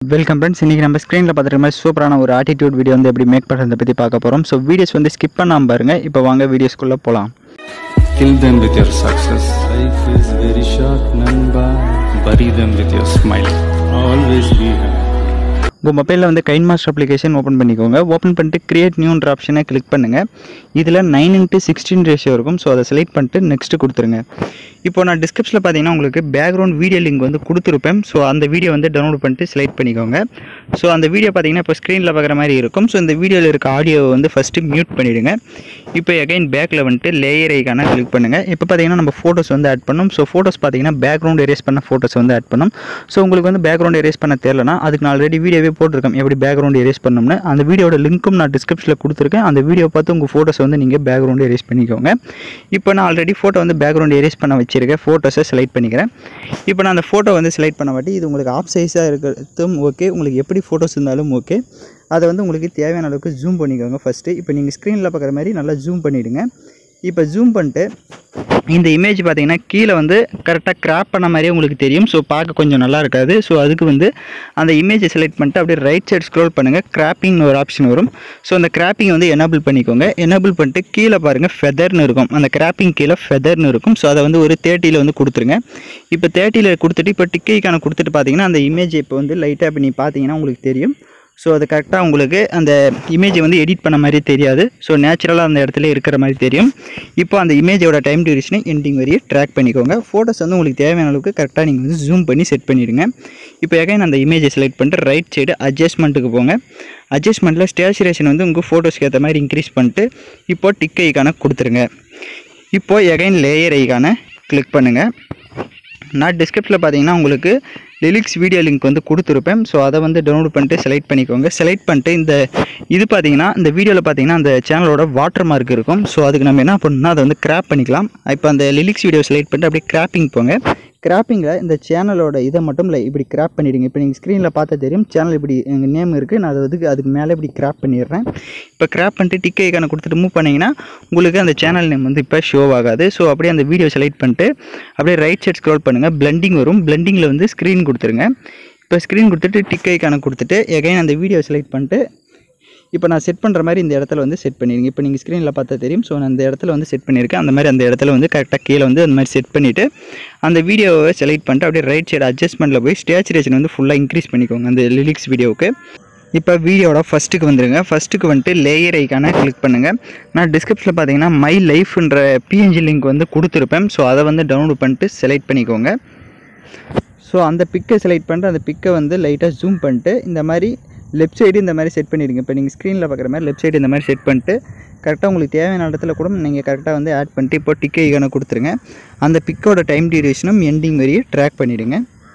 Welcome friends இன்றைக்கி நம்ம ஸ்க்ரீனில் பார்த்துருக்க மாதிரி சூப்பரான ஒரு ஆட்டிடியூட் வீடியோ வந்து எப்படி மேக் பண்ணுறதை பற்றி பார்க்க போகிறோம் ஸோ வீடியோஸ் வந்து ஸ்கிப் பண்ணாமல் பாருங்கள் இப்போ வாங்க வீடியோஸ்குள்ளே போகலாம் Kill them with your success. Life is very short, Namba. Bury them with your smile. Always be happy. உங்கள் மொபைலில் வந்து கைன் மாஸ்டர் அப்ளிகேஷன் ஓப்பன் பண்ணிக்கோங்க ஓப்பன் பண்ணிட்டு கிரியேட் நியூன்ற ஆப்ஷனை கிளிக் பண்ணுங்கள் இதில் நைன் இன்ட்டு சிக்ஸ்டீன் ரேஷியோ இருக்கும் ஸோ அதை செலக்ட் பண்ணிட்டு நெக்ஸ்ட் கொடுத்துருங்க இப்போ நான் டிஸ்கிரிப்ஷனில் பார்த்தீங்கன்னா உங்களுக்கு பேக்ரவுண்ட் வீடியோ லிங்க் வந்து கொடுத்துருப்பேன் ஸோ அந்த வீடியோ வந்து டவுன்லோட் பண்ணிட்டு செலக்ட் பண்ணிக்கோங்க ஸோ அந்த வீடியோ பார்த்தீங்கன்னா இப்போ ஸ்க்ரீனில் பார்க்குற மாதிரி இருக்கும் ஸோ இந்த வீடியோவில் இருக்க ஆடியோ வந்து ஃபஸ்ட்டு மியூட் பண்ணிவிடுங்க இப்போ எகைன் பேக்கில் வந்துட்டு லேயர் ஐக்கான கிளிக் பண்ணுங்கள் இப்போ பார்த்தீங்கன்னா நம்ம ஃபோட்டோஸ் வந்து ஆட் பண்ணோம் ஸோ ஃபோட்டோஸ் பார்த்தீங்கன்னா பேக்ரவுண்ட் எரேஸ் பண்ண ஃபோட்டோஸ் வந்து ஆட் பண்ணோம் ஸோ உங்களுக்கு வந்து பேக்ரவுண்ட் எரேஸ் பண்ண தெரியலனா அதுக்கு நான் ஆல்ரெடி வீடியோவே போட்டிருக்கேன் எப்படி பேக்ரவுண்ட் எரேஸ் பண்ணோம்னு அந்த வீடியோட லிங்க்கும் நான் டிஸ்கிரிப்ஷனில் கொடுத்துருக்கேன் அந்த வீடியோ பார்த்து உங்கள் ஃபோட்டோஸ் வந்து நீங்கள் பேக்ரவுண்ட் எரேஸ் பண்ணிக்கோங்க இப்போ நான் ஆல்ரெடி ஃபோட்டோ வந்து பேக்ரவுண்ட் எரேஸ் பண்ண வச்சிருக்கேன் ஃபோட்டோஸை செலக்ட் பண்ணிக்கிறேன் இப்போ நான் அந்த ஃபோட்டோ வந்து செலக்ட் பண்ண வாட்டி இது உங்களுக்கு ஆஃப் சைஸாக இருக்கிறதும் ஓகே உங்களுக்கு எப்படி ஃபோட்டோஸ் இருந்தாலும் ஓகே அதை வந்து உங்களுக்கு தேவையான அளவுக்கு ஜூம் பண்ணிக்கோங்க ஃபஸ்ட்டு இப்போ நீங்கள் ஸ்க்ரீனில் பார்க்குற மாதிரி நல்லா ஜூம் பண்ணிவிடுங்க இப்போ ஜூம் பண்ணிட்டு இந்த இமேஜ் பார்த்தீங்கன்னா கீழே வந்து கரெக்டாக கிராப் பண்ண மாதிரியே உங்களுக்கு தெரியும் ஸோ பார்க்க கொஞ்சம் நல்லா இருக்காது ஸோ அதுக்கு வந்து அந்த இமேஜை செலக்ட் பண்ணிட்டு அப்படியே ரைட் சைடு ஸ்க்ரோல் பண்ணுங்கள் கிராப்பிங்னு ஒரு ஆப்ஷன் வரும் ஸோ அந்த கிராப்பிங் வந்து எனேபிள் பண்ணிக்கோங்க எனேபிள் பண்ணிட்டு கீழே பாருங்கள் ஃபெதர்னு இருக்கும் அந்த கிராப்பிங் கீழே ஃபெதர்னு இருக்கும் ஸோ அதை வந்து ஒரு தேர்ட்டியில் வந்து கொடுத்துருங்க இப்போ தேர்ட்டியில் கொடுத்துட்டு இப்போ டிக்கைக்கான கொடுத்துட்டு பார்த்தீங்கன்னா அந்த இமேஜ் இப்போ வந்து லைட்டாக இப்போ நீ பார்த்தீங்கன்னா உங்களுக்கு தெரியும் ஸோ அது கரெக்டாக உங்களுக்கு அந்த இமேஜை வந்து எடிட் பண்ண மாதிரி தெரியாது ஸோ நேச்சுரலாக அந்த இடத்துல இருக்கிற மாதிரி தெரியும் இப்போ அந்த இமேஜோட டைம் டியூரேஷனை எண்டிங் வரையே ட்ராக் பண்ணிக்கோங்க ஃபோட்டோஸ் வந்து உங்களுக்கு தேவையான அளவுக்கு கரெக்டாக நீங்கள் வந்து ஜூம் பண்ணி செட் பண்ணிவிடுங்க இப்போ எகைன் அந்த இமேஜை செலக்ட் பண்ணிட்டு ரைட் சைடு அட்ஜஸ்ட்மெண்ட்டுக்கு போங்க அட்ஜஸ்ட்மெண்ட்டில் ஸ்டேச்சுரேஷன் வந்து உங்கள் ஃபோட்டோஸ்க்கு ஏற்ற மாதிரி இன்க்ரீஸ் பண்ணிட்டு இப்போ டிக் ஐக்கான கொடுத்துருங்க இப்போது எகைன் லேயர் ஐக்கான கிளிக் பண்ணுங்கள் நான் டிஸ்கிரிப்ஷனில் பார்த்தீங்கன்னா உங்களுக்கு லிரிக்ஸ் வீடியோ லிங்க் வந்து கொடுத்துருப்பேன் ஸோ அதை வந்து டவுன்லோட் பண்ணிட்டு செலக்ட் பண்ணிக்கோங்க செலக்ட் பண்ணிட்டு இந்த இது பார்த்தீங்கன்னா இந்த வீடியோவில் பார்த்தீங்கன்னா அந்த சேனலோட வாட்டர் மார்க் இருக்கும் ஸோ அதுக்கு நம்ம என்ன பண்ணணும்னா அதை வந்து கிராப் பண்ணிக்கலாம் இப்போ அந்த லிரிக்ஸ் வீடியோ செலக்ட் பண்ணிட்டு அப்படியே கிராப்பிங் போங்க கிராப்பிங்கில் இந்த சேனலோட இதை மட்டும் இல்லை இப்படி கிராப் பண்ணிடுங்க இப்போ நீங்கள் ஸ்க்ரீனில் பார்த்தா தெரியும் சேனல் இப்படி எங்கள் நேம் இருக்குது நான் அதை வந்து அதுக்கு மேலே இப்படி கிராப் பண்ணிடுறேன் இப்போ கிராப் பண்ணிட்டு டிக் ஐக்கான கொடுத்துட்டு மூவ் பண்ணிங்கன்னா உங்களுக்கு அந்த சேனல் நேம் வந்து இப்போ ஷோ ஆகாது ஸோ அப்படியே அந்த வீடியோ செலக்ட் பண்ணிட்டு அப்படியே ரைட் சைட் ஸ்க்ரோல் பண்ணுங்கள் பிளண்டிங் வரும் பிளண்டிங்கில் வந்து ஸ்க்ரீன் கொடுத்துருங்க இப்போ ஸ்க்ரீன் கொடுத்துட்டு டிக் ஐக்கான கொடுத்துட்டு எகைன் அந்த வீடியோ செலக்ட் பண்ணிட்டு இப்போ நான் செட் பண்ணுற மாதிரி இந்த இடத்துல வந்து செட் பண்ணிடுங்க இப்போ நீங்கள் ஸ்க்ரீனில் பார்த்தா தெரியும் ஸோ நான் அந்த இடத்துல வந்து செட் பண்ணியிருக்கேன் அந்த மாதிரி அந்த இடத்துல வந்து கரெக்டாக கீழே வந்து அந்த மாதிரி செட் பண்ணிவிட்டு அந்த வீடியோவை செலக்ட் பண்ணிட்டு அப்படியே ரைட் சைடு அட்ஜஸ்ட்மெண்ட்டில் போய் ஸ்டேச்சுரேஷன் வந்து ஃபுல்லாக இன்க்ரீஸ் பண்ணிக்கோங்க அந்த லிரிக்ஸ் வீடியோவுக்கு இப்போ வீடியோட ஃபஸ்ட்டுக்கு வந்துருங்க ஃபஸ்ட்டுக்கு வந்துட்டு லேயர் ஐக்கான கிளிக் பண்ணுங்கள் நான் டிஸ்கிரிப்ஷனில் பார்த்தீங்கன்னா மை லைஃப்ன்ற பிஎன்ஜி லிங்க் வந்து கொடுத்துருப்பேன் ஸோ அதை வந்து டவுன்லோட் பண்ணிட்டு செலக்ட் பண்ணிக்கோங்க ஸோ அந்த பிக்கை செலக்ட் பண்ணிட்டு அந்த பிக்கை வந்து லைட்டாக ஜூம் பண்ணிட்டு இந்த மாதிரி லெஃப்ட் சைடு இந்த மாதிரி செட் பண்ணிடுங்க இப்போ நீங்கள் ஸ்க்ரீனில் பார்க்குற மாதிரி லெஃப்ட் சைடு இந்த மாதிரி செட் பண்ணிட்டு கரெக்டாக உங்களுக்கு தேவையான இடத்துல கூட நீங்கள் கரெக்டாக வந்து ஆட் பண்ணிட்டு இப்போ டிக் ஐக்கான கொடுத்துருங்க அந்த பிக்கோட டைம் டியூரேஷனும் எண்டிங் வரையும் ட்ராக் பண்ணிவிடுங்க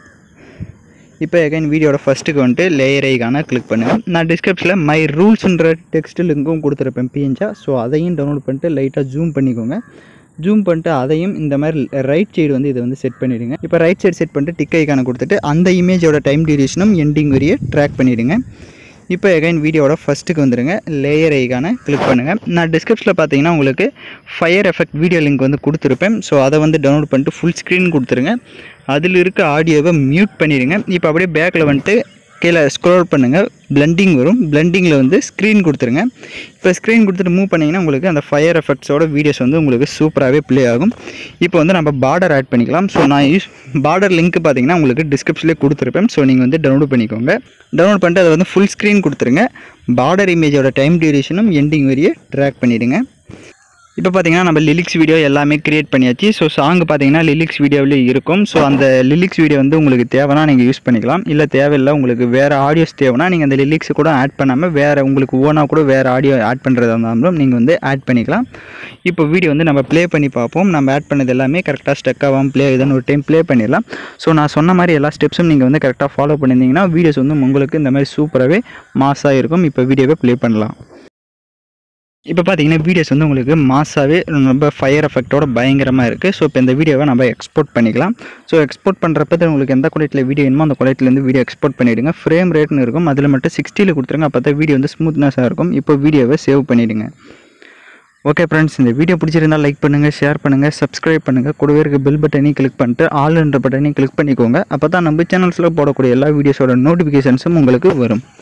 இப்போ எகைன் வீடியோட ஃபஸ்ட்டுக்கு வந்துட்டு லேயர் ஐக்கான கிளிக் பண்ணுங்கள் நான் டிஸ்கிரிப்ஷனில் மை ரூல்ஸ்ன்ற டெக்ஸ்ட் லிங்க்கும் கொடுத்துருப்பேன் பிஎன்ஜா ஸோ அதையும் டவுன்லோட் பண்ணிட்டு லைட்டாக ஜூம் பண்ணிக்கோங்க ஜூம் பண்ணிட்டு அதையும் இந்த மாதிரி ரைட் சைடு வந்து இதை வந்து செட் பண்ணிவிடுங்க இப்போ ரைட் சைடு செட் பண்ணிட்டு டிக் ஐக்கான கொடுத்துட்டு அந்த இமேஜோட டைம் டியூரேஷனும் எண்டிங் வரையே ட்ராக் பண்ணிவிடுங்க இப்போ எகைன் வீடியோட ஃபஸ்ட்டுக்கு வந்துடுங்க லேயர் ஐக்கான கிளிக் பண்ணுங்கள் நான் டிஸ்கிரிப்ஷனில் பார்த்தீங்கன்னா உங்களுக்கு ஃபயர் எஃபெக்ட் வீடியோ லிங்க் வந்து கொடுத்துருப்பேன் ஸோ அதை வந்து டவுன்லோட் பண்ணிட்டு ஃபுல் ஸ்க்ரீன் கொடுத்துருங்க அதில் இருக்க ஆடியோவை மியூட் பண்ணிடுங்க இப்போ அப்படியே பேக்கில் வந்துட்டு கீழே ஸ்க்ரோல் பண்ணுங்கள் பிளண்டிங் வரும் பிளண்டிங்கில் வந்து ஸ்க்ரீன் கொடுத்துருங்க இப்போ ஸ்க்ரீன் கொடுத்துட்டு மூவ் பண்ணிங்கன்னா உங்களுக்கு அந்த ஃபயர் எஃபெக்ட்ஸோட வீடியோஸ் வந்து உங்களுக்கு சூப்பராகவே ப்ளே ஆகும் இப்போ வந்து நம்ம பார்டர் ஆட் பண்ணிக்கலாம் ஸோ நான் யூஸ் பார்டர் லிங்க் பார்த்தீங்கன்னா உங்களுக்கு டிஸ்கிரிப்ஷன்லேயே கொடுத்துருப்பேன் ஸோ நீங்கள் வந்து டவுன்லோட் பண்ணிக்கோங்க டவுன்லோட் பண்ணிட்டு அதை வந்து ஃபுல் ஸ்க்ரீன் கொடுத்துருங்க பார்டர் இமேஜோட டைம் டியூரேஷனும் எண்டிங் வரையே ட்ராக் பண்ணிவிடுங்க இப்போ பார்த்தீங்கன்னா நம்ம லிரிக்ஸ் வீடியோ எல்லாமே கிரியேட் பண்ணியாச்சு ஸோ சாங் பார்த்தீங்கன்னா லிரிக்ஸ் வீடியோவிலே இருக்கும் ஸோ அந்த லிரிக்ஸ் வீடியோ வந்து உங்களுக்கு தேவைன்னா நீங்கள் யூஸ் பண்ணிக்கலாம் இல்லை தேவையில்லை உங்களுக்கு வேறு ஆடியோஸ் தேவைன்னா நீங்கள் அந்த லிரிக்ஸ் கூட ஆட் பண்ணாமல் வேறு உங்களுக்கு ஓனாக கூட வேறு ஆடியோ ஆட் பண்ணுறதா இருந்தாலும் நீங்கள் வந்து ஆட் பண்ணிக்கலாம் இப்போ வீடியோ வந்து நம்ம ப்ளே பண்ணி பார்ப்போம் நம்ம ஆட் பண்ணது எல்லாமே கரெக்டாக ஸ்டக் ஆகாமல் ப்ளே ஆகுதுன்னு ஒரு டைம் ப்ளே பண்ணிடலாம் ஸோ நான் சொன்ன மாதிரி எல்லா ஸ்டெப்ஸும் நீங்கள் வந்து கரெக்டாக ஃபாலோ பண்ணியிருந்தீங்கன்னா வீடியோஸ் வந்து உங்களுக்கு இந்த மாதிரி சூப்பராகவே மாஸாக இருக்கும் இப்போ வீடியோவை ப்ளே பண்ணலாம் இப்போ பார்த்தீங்கன்னா வீடியோஸ் வந்து உங்களுக்கு மாசாவே ரொம்ப ஃபயர் எஃபெக்ட்டோட பயங்கரமாக இருக்குது ஸோ இப்போ இந்த வீடியோவை நம்ம எக்ஸ்போர்ட் பண்ணிக்கலாம் ஸோ எக்ஸ்போர்ட் பண்ணுறப்ப உங்களுக்கு எந்த குவாலிட்டியில் வீடியோ வேணுமோ அந்த குவாலிட்டிலேருந்து வீடியோ எக்ஸ்போர்ட் பண்ணிவிடுங்க ஃப்ரேம் ரேட்னு இருக்கும் அதில் மட்டும் சிக்ஸ்டியில் கொடுத்துருங்க அப்போ தான் வீடியோ வந்து ஸ்மூத்னஸாக இருக்கும் இப்போ வீடியோவை சேவ் பண்ணிவிடுங்க ஓகே ஃப்ரெண்ட்ஸ் இந்த வீடியோ பிடிச்சிருந்தா லைக் பண்ணுங்கள் ஷேர் பண்ணுங்கள் சப்ஸ்கிரைப் பண்ணுங்கள் கூடவே இருக்க பெல் பட்டனையும் கிளிக் பண்ணிட்டு ஆல் என்ற பட்டனையும் கிளிக் பண்ணிக்கோங்க அப்போ தான் நம்ம சேனல்ஸில் போடக்கூடிய எல்லா வீடியோஸோட நோட்டிஃபிகேஷன்ஸும் உங்களுக்கு வரும்